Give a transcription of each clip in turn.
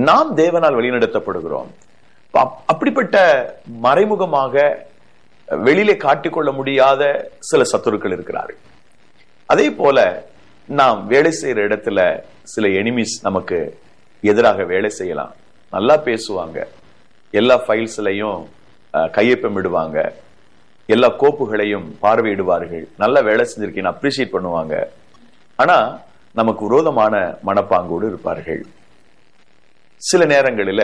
நாம் தேவனால் வழிநடத்தப்படுகிறோம் அப்- அப்படிப்பட்ட மறைமுகமாக வெளியிலே காட்டிக்கொள்ள முடியாத சில சத்துருக்கள் இருக்கிறார்கள் அதே போல நாம் வேலை செய்யற இடத்துல சில எனிமிஸ் நமக்கு எதிராக வேலை செய்யலாம் நல்லா பேசுவாங்க எல்லா ஃபைல்ஸ்லையும் கையொப்பமிடுவாங்க எல்லா கோப்புகளையும் பார்வையிடுவார்கள் நல்ல வேலை செஞ்சிருக்கீங்க அப்ரிஷியேட் பண்ணுவாங்க ஆனா நமக்கு விரோதமான மனப்பாங்கோடு இருப்பார்கள் சில நேரங்களில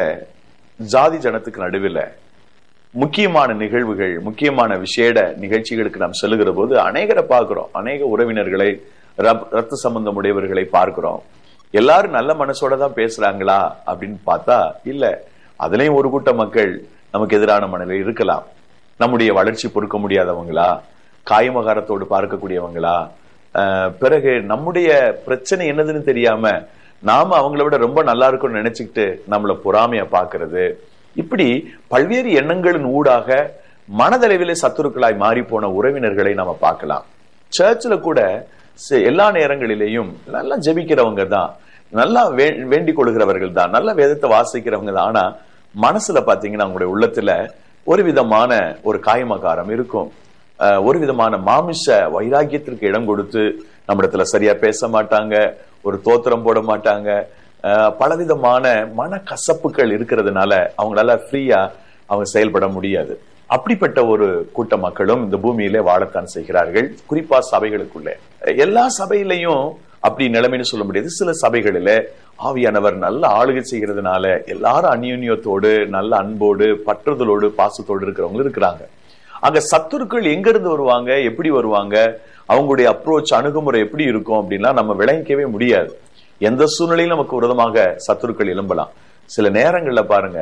ஜாதி ஜனத்துக்கு நடுவில் முக்கியமான நிகழ்வுகள் முக்கியமான விசேட நிகழ்ச்சிகளுக்கு நாம் செல்லுகிற போது அநேகரை பார்க்கிறோம் அநேக உறவினர்களை ரப்- ரத்த சம்பந்தம் உடையவர்களை பார்க்கிறோம் எல்லாரும் நல்ல மனசோட தான் பேசுறாங்களா அப்படின்னு பார்த்தா இல்ல அதுலயும் ஒரு கூட்ட மக்கள் நமக்கு எதிரான மனநிலை இருக்கலாம் நம்முடைய வளர்ச்சி பொறுக்க முடியாதவங்களா காயமகாரத்தோடு பார்க்கக்கூடியவங்களா ஆஹ் பிறகு நம்முடைய பிரச்சனை என்னதுன்னு தெரியாம நாம அவங்கள விட ரொம்ப நல்லா இருக்கும்னு நினைச்சுக்கிட்டு நம்மள பொறாமைய பாக்குறது இப்படி பல்வேறு எண்ணங்களின் ஊடாக மனதளவிலே சத்துருக்களாய் மாறி போன உறவினர்களை நாம பார்க்கலாம் சர்ச்சில் கூட சி- எல்லா நேரங்களிலேயும் நல்லா ஜெபிக்கிறவங்க தான் நல்லா வே- வேண்டிக் கொள்கிறவர்கள் தான் நல்ல வேதத்தை வாசிக்கிறவங்க தான் ஆனா மனசுல பாத்தீங்கன்னா அவங்களுடைய உள்ளத்துல ஒரு விதமான ஒரு காயமகாரம் இருக்கும் அஹ், ஒரு விதமான மாமிச வைராக்கியத்திற்கு இடம் கொடுத்து நம்மிடத்துல சரியா பேச மாட்டாங்க ஒரு தோத்திரம் போட மாட்டாங்க அஹ், பலவிதமான மன கசப்புகள் இருக்கிறதுனால அவங்களால ஃப்ரீயா அவங்க செயல்பட முடியாது அப்படிப்பட்ட ஒரு கூட்ட மக்களும் இந்த பூமியிலே வாழத்தான் செய்கிறார்கள் குறிப்பா சபைகளுக்குள்ளே எல்லா சபையிலையும் அப்படி நிலைமைன்னு சொல்ல முடியாது சில சபைகளில ஆவியானவர் நல்ல ஆளுகை செய்கிறதுனால எல்லாரும் அந்யோன்யத்தோடு நல்ல அன்போடு பற்றுதலோடு பாசத்தோடு இருக்கிறவங்க இருக்கிறாங்க அங்க சத்துருக்கள் எங்க இருந்து வருவாங்க எப்படி வருவாங்க அவங்களுடைய அப்ரோச் அணுகுமுறை எப்படி இருக்கும் அப்படின்லாம் நம்ம விளங்கிக்கவே முடியாது எந்த சூழ்நிலையிலும் நமக்கு விரோதமாக சத்துருக்கள் எழும்பலாம் சில நேரங்கள்ல பாருங்க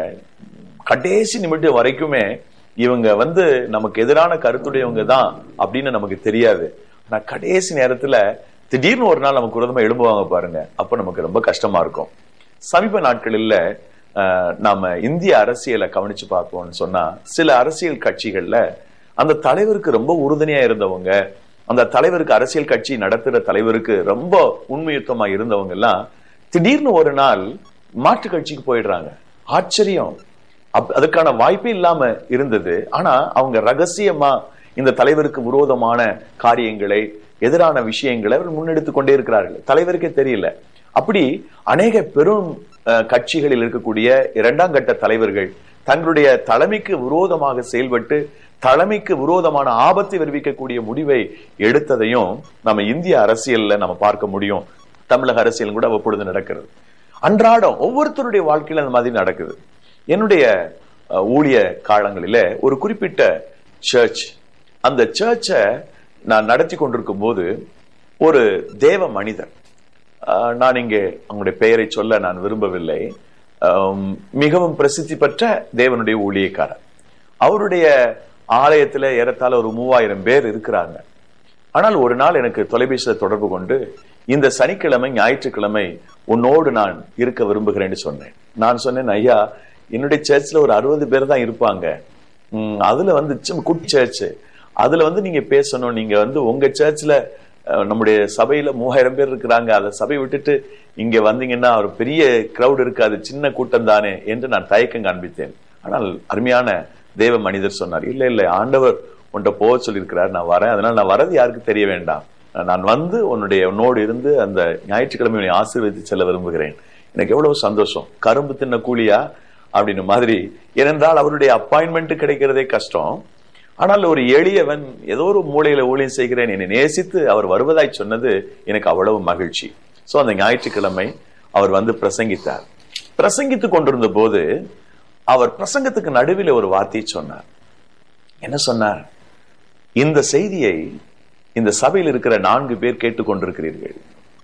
கடைசி நிமிடம் வரைக்குமே இவங்க வந்து நமக்கு எதிரான கருத்துடையவங்க தான் அப்படின்னு நமக்கு தெரியாது ஆனா கடைசி நேரத்துல திடீர்னு ஒரு நாள் நமக்கு விரோதமா எழும்புவாங்க பாருங்க அப்ப நமக்கு ரொம்ப கஷ்டமா இருக்கும் சமீப நாட்களில் அஹ், நாம இந்திய அரசியலை கவனிச்சு பார்ப்போம்னு சொன்னா சில அரசியல் கட்சிகள்ல அந்த தலைவருக்கு ரொம்ப உறுதுணையா இருந்தவங்க அந்த தலைவருக்கு அரசியல் கட்சி நடத்துற தலைவருக்கு ரொம்ப உண்மையுத்தமா இருந்தவங்க எல்லாம் திடீர்னு ஒரு நாள் மாற்று கட்சிக்கு போயிடுறாங்க ஆச்சரியம் அப்- அதுக்கான வாய்ப்பே இல்லாம இருந்தது ஆனா அவங்க ரகசியமா இந்த தலைவருக்கு விரோதமான காரியங்களை எதிரான விஷயங்களை அவர் முன்னெடுத்து கொண்டே இருக்கிறார்கள் தலைவருக்கே தெரியல அப்படி அநேக பெரும் அஹ், கட்சிகளில் இருக்கக்கூடிய இரண்டாம் கட்ட தலைவர்கள் தங்களுடைய தலைமைக்கு விரோதமாக செயல்பட்டு தலைமைக்கு விரோதமான ஆபத்தை விளைவிக்கக்கூடிய முடிவை எடுத்ததையும் நம்ம இந்திய அரசியல்ல நம்ம பார்க்க முடியும் தமிழக அரசியல் கூட அவ்வப்பொழுது நடக்கிறது அன்றாடம் ஒவ்வொருத்தருடைய வாழ்க்கையில அந்த மாதிரி நடக்குது என்னுடைய அஹ், ஊழிய காலங்களில ஒரு குறிப்பிட்ட சர்ச் அந்த சர்ச்சை நான் நடத்தி கொண்டிருக்கும் போது ஒரு தேவ மனிதர் அஹ், நான் இங்கே அவங்களுடைய பெயரை சொல்ல நான் விரும்பவில்லை அம், மிகவும் பிரசித்தி பெற்ற தேவனுடைய ஊழியக்காரர் அவருடைய ஆலயத்துல ஏறத்தாழ ஒரு மூவாயிரம் பேர் இருக்கிறாங்க ஆனால் ஒரு நாள் எனக்கு தொலைபேசியில தொடர்பு கொண்டு இந்த சனிக்கிழமை ஞாயிற்றுக்கிழமை உன்னோடு நான் இருக்க விரும்புகிறேன்னு சொன்னேன் நான் சொன்னேன் ஐயா என்னுடைய சர்ச்சில் ஒரு அறுபது பேர் தான் இருப்பாங்க உம், அதுல வந்து சின்ன குட்டி சர்ச் அதுல வந்து நீங்க பேசணும் நீங்க வந்து உங்க சர்ச்சில் நம்முடைய சபையில மூவாயிரம் பேர் இருக்கிறாங்க அதை சபை விட்டுட்டு இங்க வந்தீங்கன்னா ஒரு பெரிய கிரவுட் இருக்காது சின்ன கூட்டம் தானே என்று நான் தயக்கம் காண்பித்தேன் ஆனால் அருமையான தேவ மனிதர் சொன்னார் இல்ல இல்ல ஆண்டவர் உன்கிட்ட போக சொல்லியிருக்கிறார் நான் வரேன் அதனால நான் வரது யாருக்கு தெரிய வேண்டாம் நான் வந்து உன்னுடைய உன்னோடு இருந்து அந்த ஞாயிற்றுக்கிழமை உன்னை ஆசீர்வதித்து செல்ல விரும்புகிறேன் எனக்கு எவ்வளவு சந்தோஷம் கரும்பு தின்ன கூலியா அப்படின்னு மாதிரி ஏனென்றால் அவருடைய அப்பாயின்மெண்ட் கிடைக்கிறதே கஷ்டம் ஆனால் ஒரு எளியவன் ஏதோ ஒரு மூலையில ஊழியம் செய்கிறேன் என்னை நேசித்து அவர் வருவதாய் சொன்னது எனக்கு அவ்வளவு மகிழ்ச்சி சோ அந்த ஞாயிற்றுக்கிழமை அவர் வந்து பிரசங்கித்தார் பிரசங்கித்துக் கொண்டிருந்த போது அவர் பிரசங்கத்துக்கு நடுவில் ஒரு வார்த்தையை சொன்னார் என்ன சொன்னார் இந்த செய்தியை இந்த சபையில் இருக்கிற நான்கு பேர் கேட்டுக்கொண்டிருக்கிறீர்கள்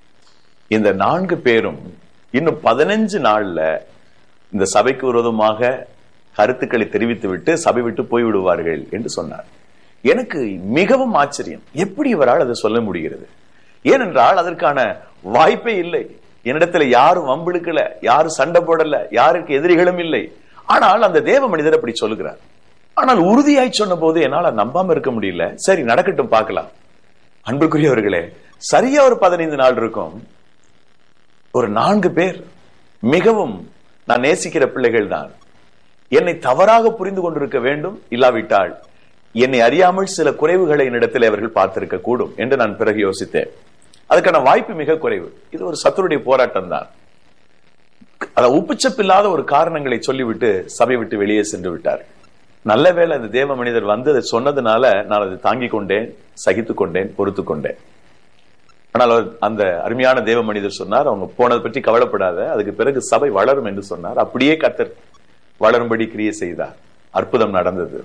இந்த நான்கு பேரும் இன்னும் பதினஞ்சு நாள்ல இந்த சபைக்கு விரோதமாக கருத்துக்களை தெரிவித்து விட்டு சபை விட்டு போய்விடுவார்கள் என்று சொன்னார் எனக்கு மிகவும் ஆச்சரியம் எப்படி இவரால் அதை சொல்ல முடிகிறது ஏனென்றால் அதற்கான வாய்ப்பே இல்லை என்னிடத்துல யாரும் வம்பிழுக்கல யாரும் சண்டை போடல யாருக்கு எதிரிகளும் இல்லை ஆனால் அந்த தேவ மனிதர் அப்படி சொல்லுகிறார் ஆனால் உறுதியாய் சொன்ன போது என்னால் அதை நம்பாம இருக்க முடியல சரி நடக்கட்டும் பார்க்கலாம் அன்புக்குரியவர்களே சரியா ஒரு பதினைந்து நாள் இருக்கும் ஒரு நான்கு பேர் மிகவும் நான் நேசிக்கிற பிள்ளைகள் தான் என்னை தவறாக புரிந்து கொண்டிருக்க வேண்டும் இல்லாவிட்டால் என்னை அறியாமல் சில குறைவுகளை என்னிடத்தில் அவர்கள் பார்த்திருக்க கூடும் என்று நான் பிறகு யோசித்தேன் அதுக்கான வாய்ப்பு மிக குறைவு இது ஒரு சத்துருடைய போராட்டம் தான் அத உப்புச்சப்பில்லாத ஒரு காரணங்களை சொல்லிவிட்டு சபை விட்டு வெளியே சென்று விட்டார் நல்ல வேளை அந்த தேவ மனிதர் வந்து அதை சொன்னதுனால நான் அதை தாங்கிக் கொண்டேன் சகித்துக் கொண்டேன் பொறுத்து கொண்டேன் ஆனால் அவர் அந்த அருமையான தேவ மனிதர் சொன்னார் அவங்க போனதை பற்றி கவலைப்படாத அதுக்கு பிறகு சபை வளரும் என்று சொன்னார் அப்படியே கத்தர் வளரும்படி கிரியை செய்தார் அற்புதம் நடந்தது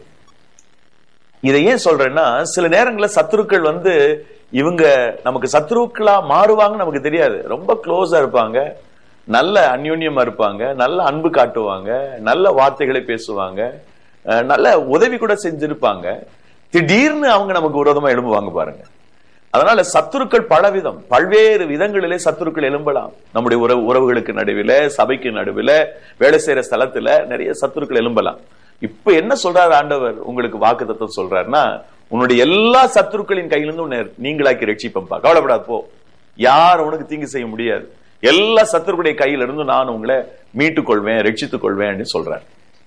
இதை ஏன் சொல்றேன்னா சில நேரங்களில் சத்துருக்கள் வந்து இவங்க நமக்கு சத்துருக்களா மாறுவாங்க நமக்கு தெரியாது ரொம்ப க்ளோஸா இருப்பாங்க நல்ல அந்யோன்யமா இருப்பாங்க நல்ல அன்பு காட்டுவாங்க நல்ல வார்த்தைகளை பேசுவாங்க அஹ் நல்ல உதவி கூட செஞ்சிருப்பாங்க திடீர்னு அவங்க நமக்கு விரோதமா எழும்புவாங்க பாருங்க அதனால சத்துருக்கள் பலவிதம் பல்வேறு விதங்களிலே சத்துருக்கள் எழும்பலாம் நம்முடைய உறவு உறவுகளுக்கு நடுவில் சபைக்கு நடுவில் வேலை செய்யற ஸ்தலத்துல நிறைய சத்துருக்கள் எழும்பலாம் இப்ப என்ன சொல்றாரு ஆண்டவர் உங்களுக்கு வாக்கு தத்துவம் சொல்றாருன்னா உன்னுடைய எல்லா சத்துருக்களின் கையிலிருந்து உன்னை நீங்களாக்கி ரட்சிப்பம்பா கவலைப்படாது போ யார் உனக்கு தீங்கு செய்ய முடியாது எல்லா சத்துருக்களுடைய கையில இருந்து நான் உங்களை மீட்டுக் கொள்வேன் ரட்சித்துக் கொள்வேன் சொல்றார்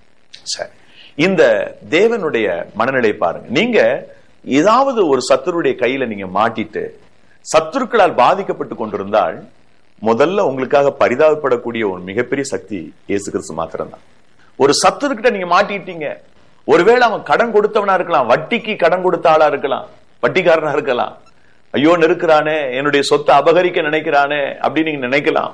சரி இந்த தேவனுடைய மனநிலை பாருங்க நீங்க ஏதாவது ஒரு சத்துருடைய கையில நீங்க மாட்டிட்டு சத்துருக்களால் பாதிக்கப்பட்டு கொண்டிருந்தால் முதல்ல உங்களுக்காக பரிதாபப்படக்கூடிய ஒரு மிகப்பெரிய சக்தி இயேசு கிறிஸ்து மாத்திரம்தான் ஒரு சத்துருக்கிட்ட நீங்க மாட்டிட்டீங்க ஒருவேளை அவன் கடன் கொடுத்தவனா இருக்கலாம் வட்டிக்கு கடன் கொடுத்த ஆளா இருக்கலாம் வட்டிக்காரனா இருக்கலாம் ஐயோ நெருக்கிறானே என்னுடைய சொத்தை அபகரிக்க நினைக்கிறானே அப்படின்னு நீங்க நினைக்கலாம்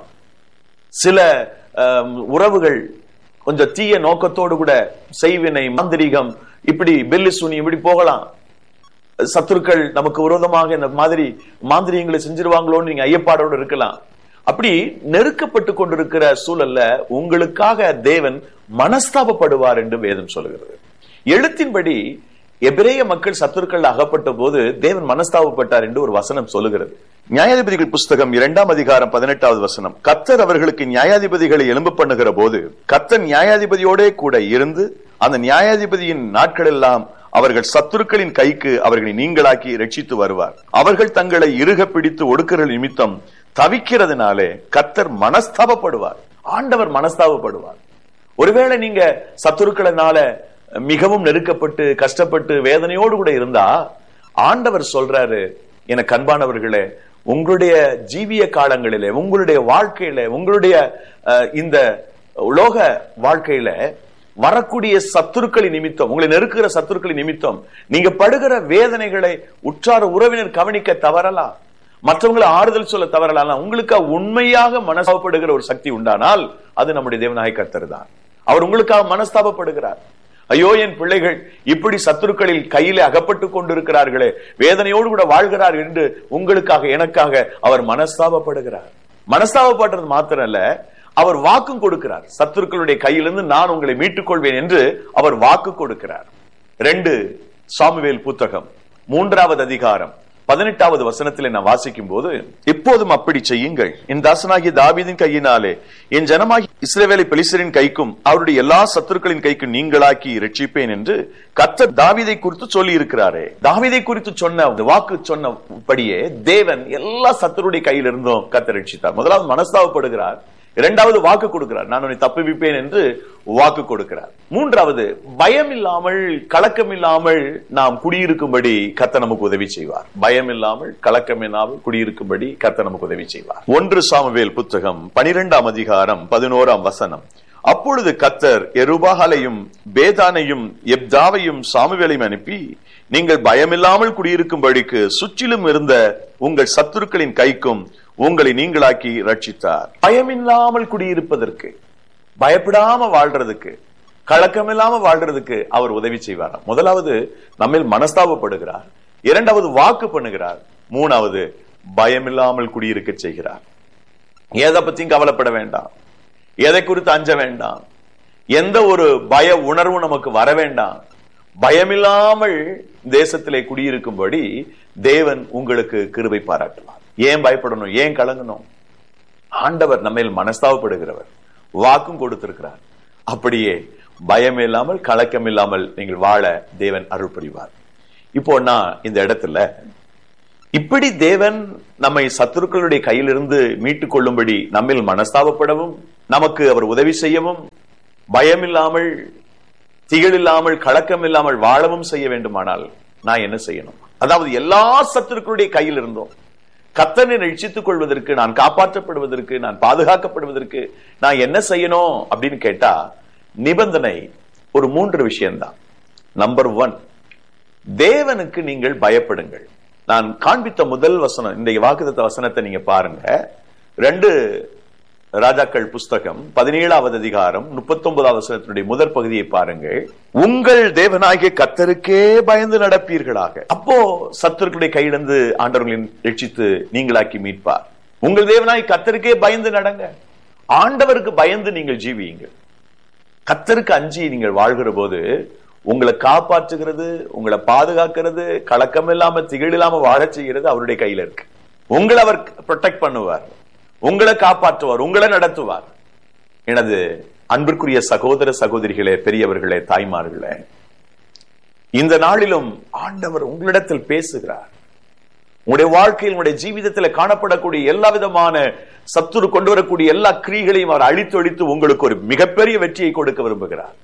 சில அஹ், உறவுகள் கொஞ்சம் தீய நோக்கத்தோடு கூட செய்வினை மாந்திரீகம் இப்படி பெல்லி சுனி இப்படி போகலாம் சத்துருக்கள் நமக்கு விரோதமாக இந்த மாதிரி மாந்திரியங்களை செஞ்சிருவாங்களோன்னு நீங்க ஐயப்பாடோடு இருக்கலாம் அப்படி நெருக்கப்பட்டு கொண்டிருக்கிற சூழல்ல உங்களுக்காக தேவன் மனஸ்தாபப்படுவார் என்று வேதம் சொல்கிறது எழுத்தின்படி எபிரேய மக்கள் சத்துருக்கள் அகப்பட்ட போது தேவன் மனஸ்தாபப்பட்டார் என்று ஒரு வசனம் சொல்லுகிறது நியாயாதிபதிகள் புஸ்தகம் இரண்டாம் அதிகாரம் பதினெட்டாவது வசனம் கத்தர் அவர்களுக்கு நியாயாதிபதிகளை எலும்பு பண்ணுகிற போது கத்தர் நியாயாதிபதியோடே கூட இருந்து அந்த நியாயாதிபதியின் நாட்களெல்லாம் அவர்கள் சத்துருக்களின் கைக்கு அவர்களை நீங்களாக்கி ரட்சித்து வருவார் அவர்கள் தங்களை இறுக பிடித்து ஒடுக்கிற நிமித்தம் தவிக்கிறதுனாலே கத்தர் மனஸ்தாபப்படுவார் ஆண்டவர் மனஸ்தாபப்படுவார் ஒருவேளை நீங்க சத்துருக்களினால மிகவும் நெருக்கப்பட்டு கஷ்டப்பட்டு வேதனையோடு கூட இருந்தா ஆண்டவர் சொல்றாரு என கண்பானவர்களே உங்களுடைய ஜீவிய காலங்களிலே உங்களுடைய வாழ்க்கையில உங்களுடைய அஹ், இந்த உலோக வாழ்க்கையில வரக்கூடிய சத்துருக்களின் நிமித்தம் உங்களை நெருக்குகிற சத்துருக்களின் நிமித்தம் நீங்க படுகிற வேதனைகளை உற்றார உறவினர் கவனிக்க தவறலாம் மற்றவங்களை ஆறுதல் சொல்ல தவறலாம் உங்களுக்கு உண்மையாக மனஸ்தாபப்படுகிற ஒரு சக்தி உண்டானால் அது நம்முடைய தேவநாய கர்த்தர் தான் அவர் உங்களுக்காக மனஸ்தாபப்படுகிறார் ஐயோ என் பிள்ளைகள் இப்படி சத்துருக்களில் கையிலே அகப்பட்டு கொண்டிருக்கிறார்களே வேதனையோடு கூட வாழ்கிறார் என்று உங்களுக்காக எனக்காக அவர் மனஸ்தாபப்படுகிறார் மனஸ்தாபப்படுறது மாத்திரம் அல்ல அவர் வாக்கும் கொடுக்கிறார் சத்துருக்களுடைய கையிலிருந்து நான் உங்களை மீட்டுக் கொள்வேன் என்று அவர் வாக்கு கொடுக்கிறார் ரெண்டு சாமுவேல் புத்தகம் மூன்றாவது அதிகாரம் பதினெட்டாவது வசனத்தில் நான் வாசிக்கும் போது இப்போதும் அப்படி செய்யுங்கள் என் தாசனாகிய தாவீதின் கையினாலே என் ஜனமாகி இஸ்ரவேலை பெலிசரின் கைக்கும் அவருடைய எல்லா சத்துருக்களின் கைக்கும் நீங்களாக்கி ரட்சிப்பேன் என்று கர்த்தர் தாவீதை குறித்து சொல்லி இருக்கிறாரே தாவீதை குறித்து சொன்ன அந்த வாக்கு சொன்னபடியே தேவன் எல்லா சத்துருடைய கையில் இருந்தும் கர்த்தர் ரட்சித்தார் முதலாவது மனஸ்தாபப்படுகிறார் இரண்டாவது வாக்கு கொடுக்கிறார் நான் உன்னை தப்புவிப்பேன் என்று வாக்கு கொடுக்கிறார் மூன்றாவது பயம் இல்லாமல் கலக்கம் இல்லாமல் நாம் குடியிருக்கும்படி கத்த நமக்கு உதவி செய்வார் பயம் இல்லாமல் கலக்கம் இல்லாமல் குடியிருக்கும்படி கத்த நமக்கு உதவி செய்வார் ஒன்று சாமுவேல் புத்தகம் பனிரெண்டாம் அதிகாரம் பதினோராம் வசனம் அப்பொழுது கத்தர் எருபாகலையும் பேதானையும் எப்தாவையும் சாமுவேலையும் அனுப்பி நீங்கள் பயமில்லாமல் குடியிருக்கும்படிக்கு சுற்றிலும் இருந்த உங்கள் சத்துருக்களின் கைக்கும் உங்களை நீங்களாக்கி ரட்சித்தார் பயமில்லாமல் குடியிருப்பதற்கு பயப்படாம வாழ்றதுக்கு கலக்கமில்லாம வாழ்றதுக்கு அவர் உதவி செய்வார் முதலாவது நம்மில் மனஸ்தாபப்படுகிறார் இரண்டாவது வாக்கு பண்ணுகிறார் மூணாவது பயமில்லாமல் குடியிருக்க செய்கிறார் எதை பத்தியும் கவலைப்பட வேண்டாம் எதை குறித்து அஞ்ச வேண்டாம் எந்த ஒரு பய உணர்வு நமக்கு வர வேண்டாம் பயமில்லாமல் தேசத்திலே குடியிருக்கும்படி தேவன் உங்களுக்கு கிருபை பாராட்டுவார் ஏன் பயப்படணும் ஏன் கலங்கணும் ஆண்டவர் நம்மேல் மனஸ்தாபப்படுகிறவர் வாக்கும் கொடுத்திருக்கிறார் அப்படியே பயம் இல்லாமல் கலக்கம் இல்லாமல் நீங்கள் வாழ தேவன் அருள் புரிவார் இப்போ நான் இந்த இடத்துல இப்படி தேவன் நம்மை சத்துருக்களுடைய கையிலிருந்து மீட்டுக் கொள்ளும்படி நம்மில் மனஸ்தாபப்படவும் நமக்கு அவர் உதவி செய்யவும் பயம் இல்லாமல் திகழ் இல்லாமல் கலக்கம் இல்லாமல் வாழவும் செய்ய வேண்டுமானால் நான் என்ன செய்யணும் அதாவது எல்லா சத்துருக்களுடைய கையில் இருந்தோம் கத்தனை ரட்சித்துக் கொள்வதற்கு நான் காப்பாற்றப்படுவதற்கு நான் பாதுகாக்கப்படுவதற்கு நான் என்ன செய்யணும் அப்படின்னு கேட்டா நிபந்தனை ஒரு மூன்று விஷயம்தான் நம்பர் ஒன் தேவனுக்கு நீங்கள் பயப்படுங்கள் நான் காண்பித்த முதல் வசனம் இந்த வாக்குத்த வசனத்தை நீங்க பாருங்க ரெண்டு ராஜாக்கள் புஸ்தகம் பதினேழாவது அதிகாரம் முப்பத்தி ஒன்பதாவது வசனத்தினுடைய முதற் பகுதியை பாருங்கள் உங்கள் தேவனாகிய கத்தருக்கே பயந்து நடப்பீர்களாக அப்போ சத்துருக்களுடைய கையிலிருந்து ஆண்டவர்களின் ரட்சித்து நீங்களாக்கி மீட்பார் உங்கள் தேவனாய் கத்தருக்கே பயந்து நடங்க ஆண்டவருக்கு பயந்து நீங்கள் ஜீவியுங்கள் கத்தருக்கு அஞ்சி நீங்கள் வாழ்கிற போது உங்களை காப்பாற்றுகிறது உங்களை பாதுகாக்கிறது கலக்கம் இல்லாம திகழ் இல்லாம வாழச் செய்கிறது அவருடைய கையில இருக்கு உங்களை அவர் ப்ரொடெக்ட் பண்ணுவார் உங்களை காப்பாற்றுவார் உங்களை நடத்துவார் எனது அன்பிற்குரிய சகோதர சகோதரிகளே பெரியவர்களே தாய்மார்களே இந்த நாளிலும் ஆண்டவர் உங்களிடத்தில் பேசுகிறார் உங்களுடைய வாழ்க்கையில் உங்களுடைய ஜீவிதத்தில் காணப்படக்கூடிய எல்லா விதமான சத்துரு கொண்டு வரக்கூடிய எல்லா கிரிகளையும் அவர் அழித்து அழித்து உங்களுக்கு ஒரு மிகப்பெரிய வெற்றியை கொடுக்க விரும்புகிறார்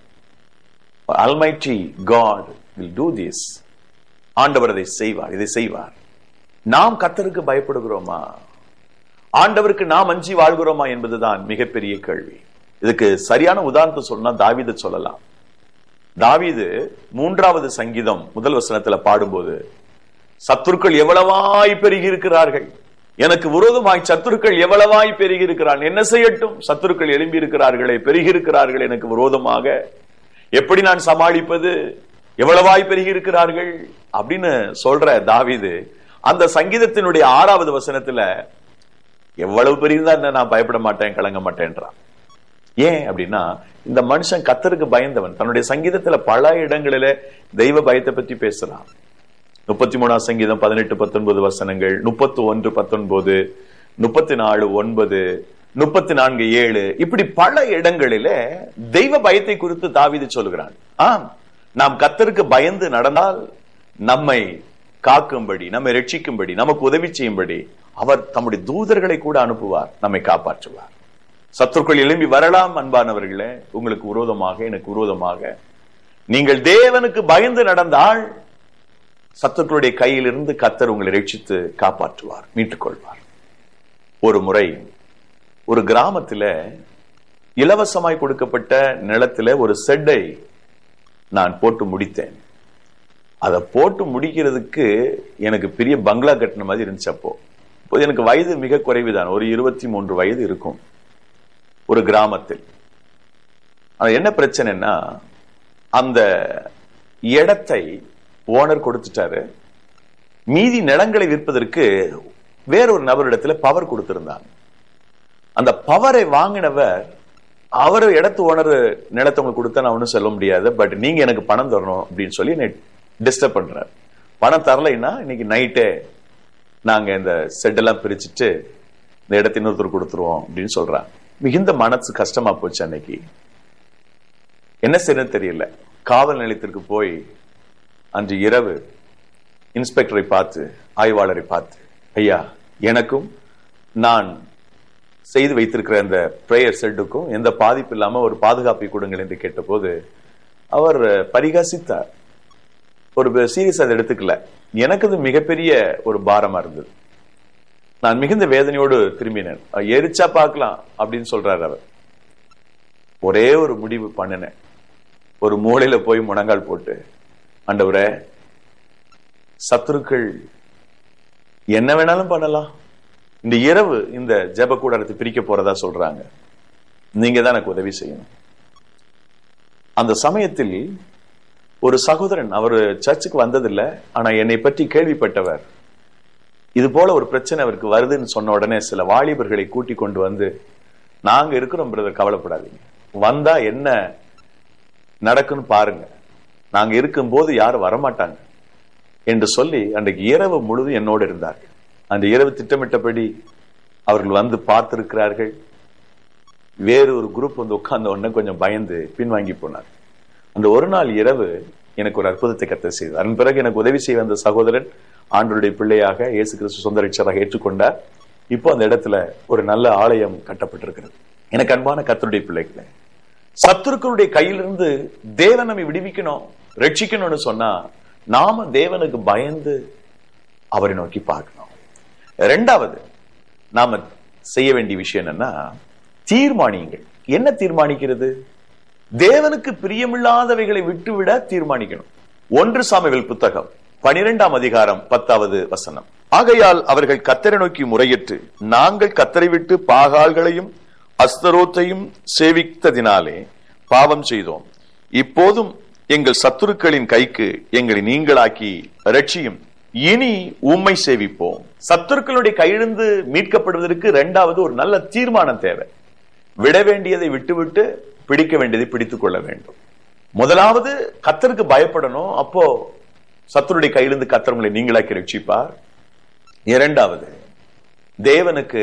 almighty God will do this ஆண்டவர் அதை செய்வார் இதை செய்வார் நாம் கத்தருக்கு பயப்படுகிறோமா ஆண்டவருக்கு நாம் அஞ்சி வாழ்கிறோமா என்பதுதான் மிகப்பெரிய கேள்வி இதுக்கு சரியான உதாரணத்தை சொன்னா தாவீது சொல்லலாம் தாவீது மூன்றாவது சங்கீதம் முதல் வசனத்துல பாடும்போது சத்துருக்கள் எவ்வளவாய் பெருகி இருக்கிறார்கள் எனக்கு விரோதமாய் சத்துருக்கள் எவ்வளவாய் பெருகி இருக்கிறான் என்ன செய்யட்டும் சத்துருக்கள் எழும்பி இருக்கிறார்களே பெருகி இருக்கிறார்கள் எனக்கு விரோதமாக எப்படி நான் சமாளிப்பது எவ்வளவாய் பெருகி இருக்கிறார்கள் அப்படின்னு சொல்ற தாவீது அந்த சங்கீதத்தினுடைய ஆறாவது வசனத்துல எவ்வளவு பெரியதா இருந்தா நான் பயப்பட மாட்டேன் கலங்க மாட்டேன்றான் ஏன் அப்படின்னா இந்த மனுஷன் கத்தருக்கு பயந்தவன் தன்னுடைய சங்கீதத்துல பல இடங்களில தெய்வ பயத்தை பற்றி பேசுறான் முப்பத்தி மூணாம் சங்கீதம் பதினெட்டு பத்தொன்பது வசனங்கள் முப்பத்தி ஒன்று பத்தொன்பது முப்பத்தி நாலு ஒன்பது முப்பத்தி நான்கு ஏழு இப்படி பல இடங்களில தெய்வ பயத்தை குறித்து தாவிது சொல்கிறான் ஆம் நாம் கத்தருக்கு பயந்து நடந்தால் நம்மை காக்கும்படி நம்மை ரட்சிக்கும்படி நமக்கு உதவி செய்யும்படி அவர் தம்முடைய தூதர்களை கூட அனுப்புவார் நம்மை காப்பாற்றுவார் சத்துருக்கள் எழும்பி வரலாம் அன்பானவர்களே உங்களுக்கு விரோதமாக எனக்கு விரோதமாக நீங்கள் தேவனுக்கு பயந்து நடந்தால் சத்துருக்களுடைய கையிலிருந்து கத்தர் உங்களை ரட்சித்து காப்பாற்றுவார் மீட்டுக் கொள்வார் ஒரு முறை ஒரு கிராமத்துல இலவசமாய் கொடுக்கப்பட்ட நிலத்துல ஒரு செட்டை நான் போட்டு முடித்தேன் அதை போட்டு முடிக்கிறதுக்கு எனக்கு பெரிய பங்களா கட்டின மாதிரி இருந்துச்சு அப்போ இப்போது எனக்கு வயது மிக குறைவுதான் ஒரு இருபத்தி மூன்று வயது இருக்கும் ஒரு கிராமத்தில் ஆனா என்ன பிரச்சனைன்னா அந்த இடத்தை ஓனர் கொடுத்துட்டாரு மீதி நிலங்களை விற்பதற்கு வேறொரு நபரிடத்துல பவர் கொடுத்திருந்தாங்க அந்த பவரை வாங்கினவர் அவர் இடத்து ஓனர் நிலத்தை உங்களுக்கு கொடுத்தா நான் ஒன்றும் சொல்ல முடியாது பட் நீங்க எனக்கு பணம் தரணும் அப்படின்னு சொல்லி என்னை டிஸ்டர்ப் பண்றாரு பணம் தரலைன்னா இன்னைக்கு நைட்டே நாங்க இந்த செட்டெல்லாம் பிரிச்சுட்டு இந்த இடத்தை இன்னொருத்தர் கொடுத்துருவோம் அப்படின்னு சொல்றாங்க மிகுந்த மனசு கஷ்டமா போச்சு அன்னைக்கு என்ன செய்யணும் தெரியல காவல் நிலையத்திற்கு போய் அன்று இரவு இன்ஸ்பெக்டரை பார்த்து ஆய்வாளரை பார்த்து ஐயா எனக்கும் நான் செய்து வைத்திருக்கிற அந்த பிரேயர் செட்டுக்கும் எந்த பாதிப்பு இல்லாம ஒரு பாதுகாப்பை கொடுங்கள் என்று கேட்டபோது அவர் பரிகாசித்தார் ஒரு சீரியஸ் அதை எடுத்துக்கல எனக்கு அது மிகப்பெரிய ஒரு பாரமா இருந்தது நான் மிகுந்த வேதனையோடு திரும்பினேன் எரிச்சா பார்க்கலாம் அப்படின்னு சொல்றாரு அவர் ஒரே ஒரு முடிவு பண்ணினேன் ஒரு மூளையில போய் முழங்கால் போட்டு ஆண்டவரே சத்துருக்கள் என்ன வேணாலும் பண்ணலாம் இந்த இரவு இந்த ஜெப கூடாரத்தை பிரிக்க போறதா சொல்றாங்க நீங்க தான் எனக்கு உதவி செய்யணும் அந்த சமயத்தில் ஒரு சகோதரன் அவர் சர்ச்சுக்கு வந்ததில்லை ஆனா என்னை பற்றி கேள்விப்பட்டவர் இது போல ஒரு பிரச்சனை அவருக்கு வருதுன்னு சொன்ன உடனே சில வாலிபர்களை கூட்டி கொண்டு வந்து நாங்க இருக்கிறோம் பிரதர் கவலைப்படாதீங்க வந்தா என்ன நடக்குன்னு பாருங்க நாங்க இருக்கும் போது யாரும் வரமாட்டாங்க என்று சொல்லி அன்றைக்கு இரவு முழுதும் என்னோடு இருந்தார்கள் அந்த இரவு திட்டமிட்டபடி அவர்கள் வந்து பார்த்திருக்கிறார்கள் வேறு ஒரு குரூப் வந்து உட்கார்ந்த உடனே கொஞ்சம் பயந்து பின்வாங்கி போனார் அந்த ஒரு நாள் இரவு எனக்கு ஒரு அற்புதத்தை கத்த செய்தார் அதன் பிறகு எனக்கு உதவி செய்ய வந்த சகோதரன் ஆண்டருடைய பிள்ளையாக இயேசு கிறிஸ்து சொந்த ரட்சராக ஏற்றுக்கொண்டார் இப்போ அந்த இடத்துல ஒரு நல்ல ஆலயம் கட்டப்பட்டிருக்கிறது எனக்கு அன்பான கத்தருடைய பிள்ளைகளே சத்துருக்களுடைய கையிலிருந்து தேவன் நம்மை விடுவிக்கணும் ரட்சிக்கணும்னு சொன்னா நாம தேவனுக்கு பயந்து அவரை நோக்கி பார்க்கணும் ரெண்டாவது நாம செய்ய வேண்டிய விஷயம் என்னன்னா தீர்மானியுங்கள் என்ன தீர்மானிக்கிறது தேவனுக்கு பிரியமில்லாதவைகளை விட்டுவிட தீர்மானிக்கணும் ஒன்று சாமிகள் புத்தகம் பனிரெண்டாம் அதிகாரம் பத்தாவது வசனம் ஆகையால் அவர்கள் கத்தரை நோக்கி முறையிட்டு நாங்கள் கத்தரை விட்டு பாகால்களையும் அஸ்தரோத்தையும் சேவித்ததினாலே பாவம் செய்தோம் இப்போதும் எங்கள் சத்துருக்களின் கைக்கு எங்களை நீங்களாக்கி ரட்சியும் இனி உம்மை சேவிப்போம் சத்துருக்களுடைய கையிலிருந்து மீட்கப்படுவதற்கு இரண்டாவது ஒரு நல்ல தீர்மானம் தேவை விட வேண்டியதை விட்டுவிட்டு பிடிக்க வேண்டியதை பிடித்துக் கொள்ள வேண்டும் முதலாவது கத்தருக்கு பயப்படணும் அப்போ சத்துருடைய கையிலிருந்து கத்தரங்களை நீங்களாக்கி ரட்சிப்பார் இரண்டாவது தேவனுக்கு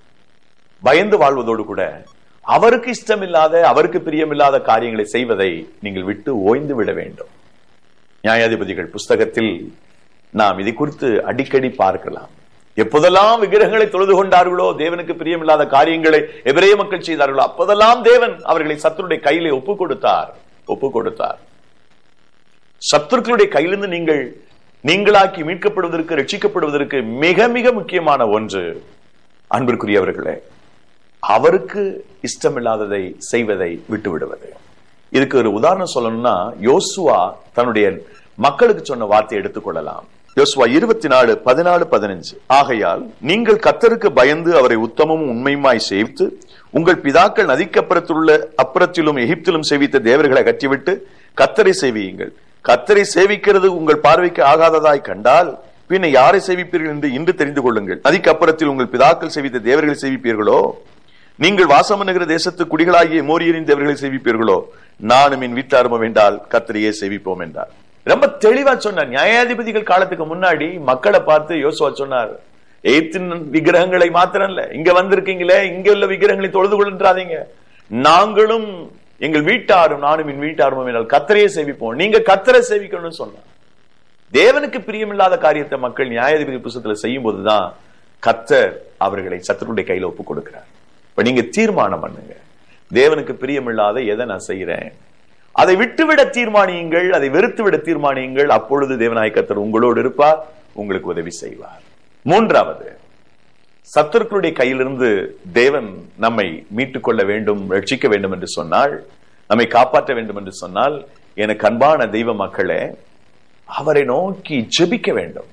பயந்து வாழ்வதோடு கூட அவருக்கு இஷ்டமில்லாத அவருக்கு பிரியமில்லாத காரியங்களை செய்வதை நீங்கள் விட்டு ஓய்ந்து விட வேண்டும் நியாயாதிபதிகள் புஸ்தகத்தில் நாம் இதை குறித்து அடிக்கடி பார்க்கலாம் எப்போதெல்லாம் விக்கிரகங்களை தொழுது கொண்டார்களோ தேவனுக்கு பிரியமில்லாத காரியங்களை எபிரேய மக்கள் செய்தார்களோ அப்போதெல்லாம் தேவன் அவர்களை சத்துருடைய கையிலே ஒப்பு கொடுத்தார் ஒப்பு கொடுத்தார் சத்துருக்களுடைய கையிலிருந்து நீங்கள் நீங்களாக்கி மீட்கப்படுவதற்கு ரட்சிக்கப்படுவதற்கு மிக மிக முக்கியமான ஒன்று அன்பிற்குரியவர்களே அவருக்கு இஷ்டமில்லாததை செய்வதை விட்டுவிடுவது இதுக்கு ஒரு உதாரணம் சொல்லணும்னா யோசுவா தன்னுடைய மக்களுக்கு சொன்ன வார்த்தையை எடுத்துக்கொள்ளலாம் யோசுவா இருபத்தி நாலு பதினாலு பதினஞ்சு ஆகையால் நீங்கள் கத்தருக்கு பயந்து அவரை உத்தமமும் உண்மையுமாய் சேவித்து உங்கள் பிதாக்கள் நதிக்கப்புறத்திலுள்ள அப்புறத்திலும் எகிப்திலும் சேவித்த தேவர்களை கட்டிவிட்டு கத்தரை சேவியுங்கள் கத்தரை சேவிக்கிறது உங்கள் பார்வைக்கு ஆகாததாய் கண்டால் பின்ன யாரை சேவிப்பீர்கள் என்று இன்று தெரிந்து கொள்ளுங்கள் நதிக்கு அப்புறத்தில் உங்கள் பிதாக்கள் சேவித்த தேவர்களை சேவிப்பீர்களோ நீங்கள் வாசம் பண்ணுகிற தேசத்து குடிகளாகிய மோரியரின் தேவர்களை சேவிப்பீர்களோ நானும் என் வீட்டாரும வேண்டால் கத்தரையே சேவிப்போம் என்றார் ரொம்ப தெளிவா சொன்னார் நியாயாதிபதிகள் காலத்துக்கு முன்னாடி மக்களை பார்த்து யோசுவா சொன்னார் எய்த்தின் விக்கிரகங்களை மாத்திரம் இல்ல இங்க வந்திருக்கீங்களே இங்க உள்ள விக்கிரகங்களை தொழுது கொள்ளாதீங்க நாங்களும் எங்கள் வீட்டாரும் நானும் என் வீட்டாரும் என்றால் கத்தரையே சேவிப்போம் நீங்க கத்தரை சேவிக்கணும்னு சொன்னார் தேவனுக்கு பிரியமில்லாத காரியத்தை மக்கள் நியாயாதிபதி புஸ்தகத்துல செய்யும் போதுதான் கத்தர் அவர்களை சத்துருடைய கையில ஒப்பு கொடுக்கிறார் இப்ப நீங்க தீர்மானம் பண்ணுங்க தேவனுக்கு பிரியமில்லாத எதை நான் செய்யறேன் அதை விட்டுவிட தீர்மானியுங்கள் அதை வெறுத்துவிட தீர்மானியுங்கள் அப்பொழுது தேவநாய கத்தர் உங்களோடு இருப்பார் உங்களுக்கு உதவி செய்வார் மூன்றாவது சத்துருக்களுடைய கையிலிருந்து தேவன் நம்மை மீட்டுக் கொள்ள வேண்டும் ரட்சிக்க வேண்டும் என்று சொன்னால் நம்மை காப்பாற்ற வேண்டும் என்று சொன்னால் எனக்கு அன்பான தெய்வ மக்களே அவரை நோக்கி ஜெபிக்க வேண்டும்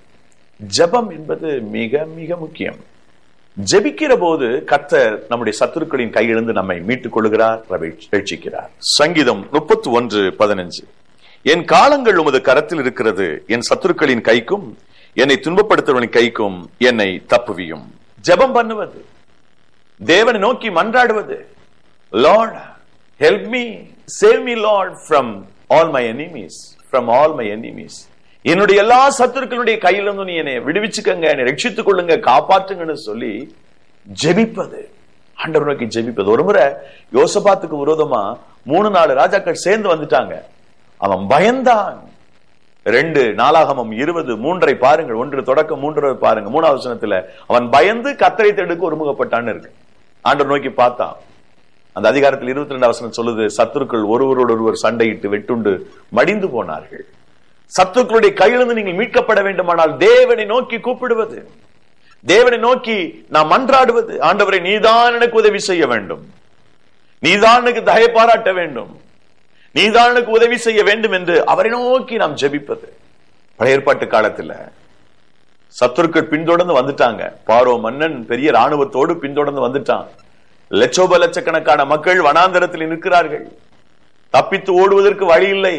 ஜெபம் என்பது மிக மிக முக்கியம் ஜெபிக்கிற போது கத்தர் நம்முடைய சத்துருக்களின் கையிலிருந்து நம்மை மீட்டுக் கொள்கிறார் ரட்சிக்கிறார் சங்கீதம் முப்பத்தி ஒன்று பதினஞ்சு என் காலங்கள் உமது கரத்தில் இருக்கிறது என் சத்துருக்களின் கைக்கும் என்னை துன்பப்படுத்துவனின் கைக்கும் என்னை தப்புவியும் ஜெபம் பண்ணுவது தேவனை நோக்கி மன்றாடுவது Lord help me save me Lord from all my enemies from all my enemies என்னுடைய எல்லா சத்துருக்களுடைய கையிலிருந்து நீ என்னை விடுவிச்சுக்கங்க என்னை ரட்சித்துக் கொள்ளுங்க காப்பாற்றுங்கன்னு சொல்லி ஜெபிப்பது ஆண்டவர் நோக்கி ஜெபிப்பது ஒரு முறை யோசபாத்துக்கு விரோதமா மூணு நாலு ராஜாக்கள் சேர்ந்து வந்துட்டாங்க அவன் பயந்தான் ரெண்டு நாளாகமம் இருபது மூன்றை பாருங்கள் ஒன்று தொடக்கம் மூன்றை பாருங்க மூணாவது வசனத்துல அவன் பயந்து கத்தரை தேடுக்கு ஒருமுகப்பட்டான்னு இருக்கு ஆண்டவர் நோக்கி பார்த்தான் அந்த அதிகாரத்தில் இருபத்தி ரெண்டு வசனம் சொல்லுது சத்துருக்கள் ஒருவரோடு ஒருவர் சண்டையிட்டு வெட்டுண்டு மடிந்து போனார்கள் சத்துருக்களுடைய கையிலிருந்து நீங்கள் மீட்கப்பட வேண்டுமானால் தேவனை நோக்கி கூப்பிடுவது தேவனை நோக்கி நாம் மன்றாடுவது ஆண்டவரை நீதான் எனக்கு உதவி செய்ய வேண்டும் நீதான் எனக்கு தய பாராட்ட வேண்டும் நீதான் எனக்கு உதவி செய்ய வேண்டும் என்று அவரை நோக்கி நாம் ஜெபிப்பது பழைய ஏற்பாட்டு காலத்துல சத்துருக்கள் பின்தொடர்ந்து வந்துட்டாங்க பாரோ மன்னன் பெரிய ராணுவத்தோடு பின்தொடர்ந்து வந்துட்டான் லட்சோப லட்சக்கணக்கான மக்கள் வனாந்தரத்தில் நிற்கிறார்கள் தப்பித்து ஓடுவதற்கு வழி இல்லை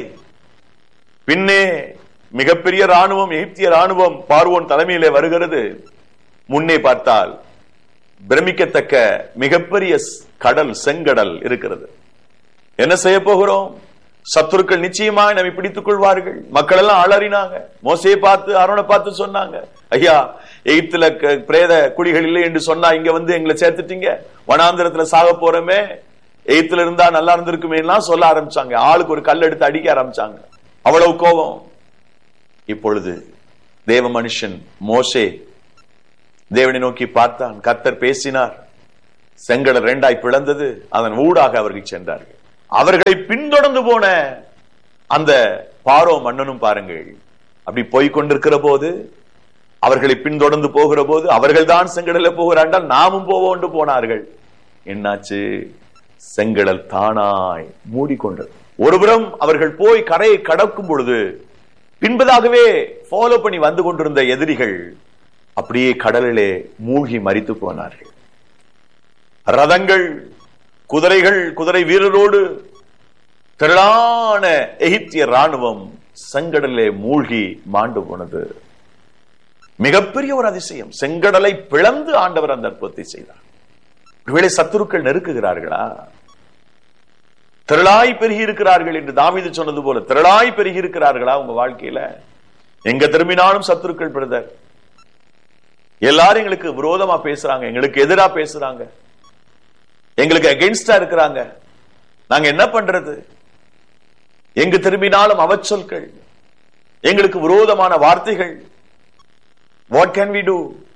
பின்னே மிகப்பெரிய ராணுவம் எகிப்திய ராணுவம் பார்வோன் தலைமையிலே வருகிறது முன்னே பார்த்தால் பிரமிக்கத்தக்க மிகப்பெரிய கடல் செங்கடல் இருக்கிறது என்ன செய்ய போகிறோம் சத்துருக்கள் நிச்சயமாக நம்மை பிடித்துக் கொள்வார்கள் மக்கள் எல்லாம் அலறினாங்க மோசையை பார்த்து அருணை பார்த்து சொன்னாங்க ஐயா எகிப்துல பிரேத குடிகள் இல்லை என்று சொன்னா இங்க வந்து எங்களை சேர்த்துட்டீங்க வனாந்திரத்துல சாக போறோமே எகிப்துல இருந்தா நல்லா இருந்திருக்குமே எல்லாம் சொல்ல ஆரம்பிச்சாங்க ஆளுக்கு ஒரு கல் எடுத்து அடிக்க ஆரம்பிச்சாங்க அவ்வளவு கோபம் இப்பொழுது தேவ மனுஷன் மோசே தேவனை நோக்கி பார்த்தான் கர்த்தர் பேசினார் செங்கடல் இரண்டாய் பிளந்தது அதன் ஊடாக அவர்கள் சென்றார்கள் அவர்களை பின்தொடர்ந்து போன அந்த பாரோ மன்னனும் பாருங்கள் அப்படி போய் கொண்டிருக்கிற போது அவர்களை பின்தொடர்ந்து போகிற போது அவர்கள் தான் செங்கடல போகிறார்கள் நாமும் போவோண்டு போனார்கள் என்னாச்சு செங்கடல் தானாய் மூடிக்கொண்டது ஒருபுறம் அவர்கள் போய் கரையை கடக்கும் பொழுது பின்பதாகவே ஃபாலோ பண்ணி வந்து கொண்டிருந்த எதிரிகள் அப்படியே கடலிலே மூழ்கி மரித்து போனார்கள் ரதங்கள் குதிரைகள் குதிரை வீரரோடு திரளான எகிப்திய ராணுவம் செங்கடலே மூழ்கி மாண்டு போனது மிகப்பெரிய ஒரு அதிசயம் செங்கடலை பிளந்து ஆண்டவர் அந்த அற்புதத்தை செய்தார் ஒருவேளை சத்துருக்கள் நெருக்குகிறார்களா திரளாய் பெருகி இருக்கிறார்கள் என்று தாவீது சொன்னது போல திரளாய் பெருகி இருக்கிறார்களா உங்க வாழ்க்கையில எங்க திரும்பினாலும் சத்துருக்கள் பிரதர் எல்லாரும் எங்களுக்கு விரோதமா பேசுறாங்க எங்களுக்கு எதிரா பேசுறாங்க எங்களுக்கு அகெயின்ஸ்டா இருக்கிறாங்க நாங்க என்ன பண்றது எங்கு திரும்பினாலும் அவச்சொற்கள் எங்களுக்கு விரோதமான வார்த்தைகள் வாட் கேன் வி டூ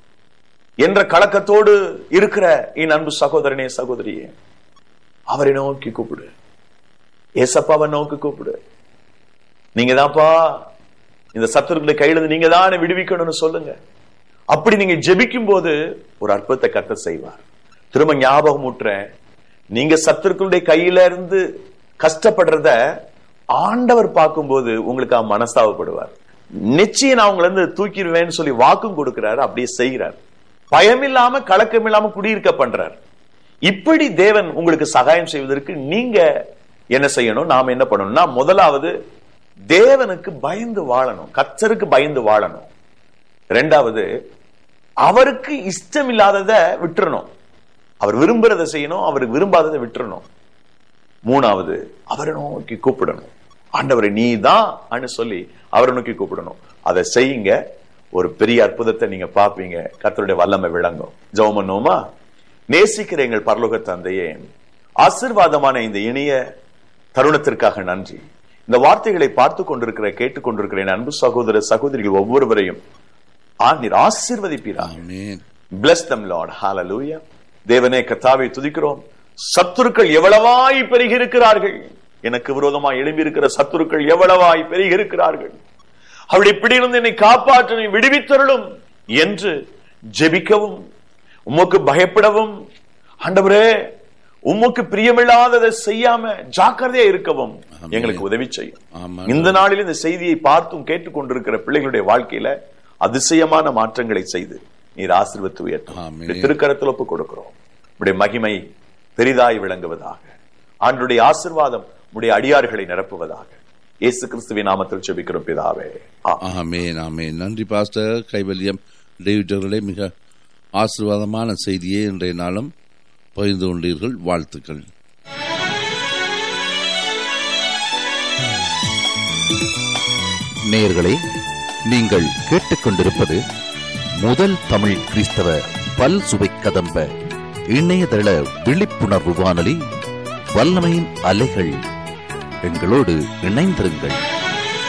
என்ற கலக்கத்தோடு இருக்கிற என் அன்பு சகோதரனே சகோதரியே அவரை நோக்கி கூப்பிடு ஏசப்பாவை நோக்கி கூப்பிடு நீங்க தான்ப்பா இந்த சத்துருக்களை கையிலிருந்து நீங்க தானே விடுவிக்கணும்னு சொல்லுங்க அப்படி நீங்க ஜெபிக்கும் போது ஒரு அற்புதத்தை கத்த செய்வார் திரும்ப ஞாபகம் ஊட்டுறேன் நீங்க சத்துருக்களுடைய கையில இருந்து கஷ்டப்படுறத ஆண்டவர் பார்க்கும்போது உங்களுக்கு அவன் மனஸ்தாபப்படுவார் நிச்சயம் நான் உங்களை இருந்து தூக்கிடுவேன்னு சொல்லி வாக்கும் கொடுக்கிறாரு அப்படியே செய்கிறார் பயம் இல்லாம கலக்கம் இல்லாம குடியிருக்க பண்றார் இப்படி தேவன் உங்களுக்கு சகாயம் செய்வதற்கு நீங்க என்ன செய்யணும் நாம என்ன பண்ணணும்னா முதலாவது தேவனுக்கு பயந்து வாழணும் கத்தருக்கு பயந்து வாழணும் ரெண்டாவது அவருக்கு இஷ்டம் இல்லாததை விட்டுறணும் அவர் விரும்புறதை செய்யணும் அவருக்கு விரும்பாததை விட்டுறணும் மூணாவது அவரை நோக்கி கூப்பிடணும் ஆண்டவரை நீ தான் சொல்லி அவரை நோக்கி கூப்பிடணும் அதை செய்யுங்க ஒரு பெரிய அற்புதத்தை நீங்க பார்ப்பீங்க கர்த்தருடைய வல்லமை விளங்கும் ஜெபம் பண்ணுவோமா நேசிக்கிற எங்கள் பரலோக தந்தையே ஆசிர்வாதமான இந்த இனிய தருணத்திற்காக நன்றி இந்த வார்த்தைகளை பார்த்து கொண்டிருக்கிற கேட்டுக்கொண்டிருக்கிற என் அன்பு சகோதர சகோதரிகள் ஒவ்வொருவரையும் ஆ, நீர் ஆசீர்வதிப்பீராக ஆமென் bless them lord hallelujah தேவனே கத்தாவை துதிக்கிறோம் சத்துருக்கள் எவ்வளவாய் பெருகி இருக்கிறார்கள் எனக்கு விரோதமாய் எழும்பி இருக்கிற சத்துருக்கள் எவ்வளவாய் பெருகி இருக்கிறார்கள் அவருடைய பிடியிலிருந்து என்னை காப்பாற்ற நீ விடுவித்தருளும் என்று ஜெபிக்கவும் உமக்கு பயப்படவும் ஆண்டவரே உமக்கு பிரியமில்லாததை செய்யாம ஜாக்கிரதையா இருக்கவும் ஆமென். எங்களுக்கு உதவி செய்யும் ஆமாம். இந்த நாளில் இந்த செய்தியை பார்த்தும் கேட்டுக்கொண்டிருக்கிற பிள்ளைகளுடைய வாழ்க்கையில அதிசயமான மாற்றங்களை செய்து நீர் ஆசீர்வத்து உயர்த்தும் ஆமென். உம்முடைய திருக்கரத்தில் ஒப்புக் கொடுக்கிறோம் உடைய மகிமை பெரிதாய் விளங்குவதாக ஆண்டுடைய ஆசிர்வாதம் உடைய அடியார்களை நிரப்புவதாக இயேசு கிறிஸ்துவின் நாமத்தில் செபிக்கிறோம் பிதாவே ஆமென். ஆமென் ஆமென் நன்றி பாஸ்டர் கைவல்யம் டேவிட் அவர்களே மிக ஆசீர்வாதமான செய்தியை இன்றைய நாளும் பகிர்ந்து கொண்டீர்கள் வாழ்த்துக்கள் நேயர்களே நீங்கள் கேட்டுக்கொண்டிருப்பது முதல் தமிழ் கிறிஸ்தவ பல் சுவை கதம்ப இணையதள விழிப்புணர்வு வானொலி வல்லமையின் அலைகள் எங்களோடு இணைந்திருங்கள்